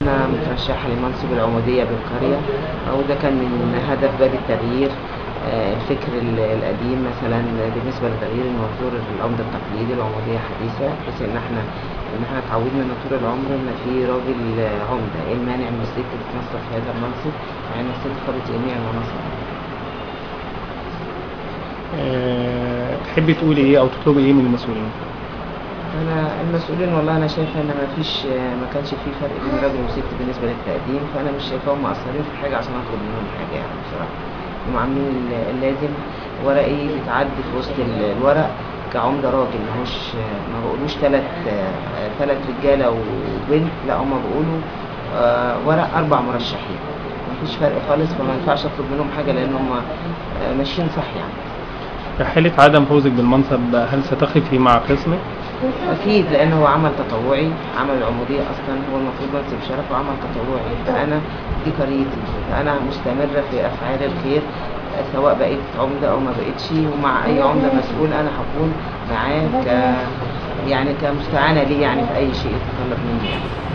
أنا مترشحة لمنصب العمودية بالقرية وده كان من هدف باب التغيير آه، الفكر ال- القديم مثلا بالنسبة لتغيير المنظور العمدة التقليدي العمودية حديثة بحيث إن احنا إن احنا اتعودنا إن طول العمر إن في راجل آه، عمدة، إيه المانع إن الست تتنصب في هذا المنصب مع إن الست خدت جميع المناصب آه، تحبي تقولي ايه او تطلبي ايه من المسؤولين انا المسؤولين والله انا شايفه ان ما فيش ما كانش في فرق بين راجل وست بالنسبه للتقديم فانا مش شايفاهم مقصرين في حاجه عشان اطلب منهم حاجه يعني بصراحه هم عاملين ال- اللازم ورقي بيتعدي في وسط ال- الورق كعمده راجل ماهوش ما بقولوش ثلاث ثلاث رجاله وبنت لا هم بيقولوا آه، ورق اربع مرشحين مفيش فرق خالص فما ينفعش اطلب منهم حاجه لان هم آه، ماشيين صح يعني في حالة عدم فوزك بالمنصب هل ستقفي مع خصمك؟ اكيد لان هو عمل تطوعي عمل العموديه اصلا هو المفروض منصب شرف وعمل تطوعي فانا دي قريتي فانا مستمره في افعال الخير سواء بقيت عمده او ما بقيتش ومع اي عمده مسؤول انا هكون معاه ك يعني كمستعانه ليه يعني في اي شيء يتطلب مني يعني